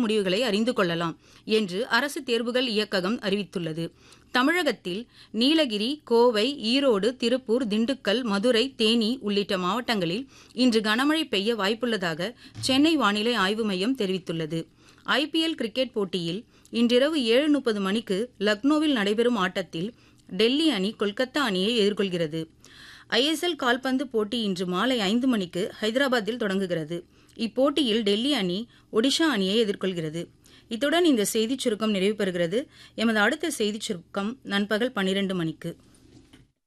முடிவுகளை அறிந்து கொள்ளலாம் என்று அரசு தேர்வுகள் இயக்ககம் அறிவித்துள்ளது தமிழகத்தில் நீலகிரி கோவை ஈரோடு திருப்பூர் திண்டுக்கல் மதுரை தேனி உள்ளிட்ட மாவட்டங்களில் இன்று கனமழை பெய்ய வாய்ப்புள்ளதாக சென்னை வானிலை ஆய்வு மையம் தெரிவித்துள்ளது ஐபிஎல் கிரிக்கெட் போட்டியில் இன்றிரவு ஏழு முப்பது மணிக்கு லக்னோவில் நடைபெறும் ஆட்டத்தில் டெல்லி அணி கொல்கத்தா அணியை எதிர்கொள்கிறது ஐஎஸ்எல் கால்பந்து போட்டி இன்று மாலை ஐந்து மணிக்கு ஹைதராபாத்தில் தொடங்குகிறது இப்போட்டியில் டெல்லி அணி ஒடிஷா அணியை எதிர்கொள்கிறது இத்துடன் இந்த செய்திச் சுருக்கம் நிறைவு பெறுகிறது எமது அடுத்த செய்திச் சுருக்கம் நண்பகல் பன்னிரண்டு மணிக்கு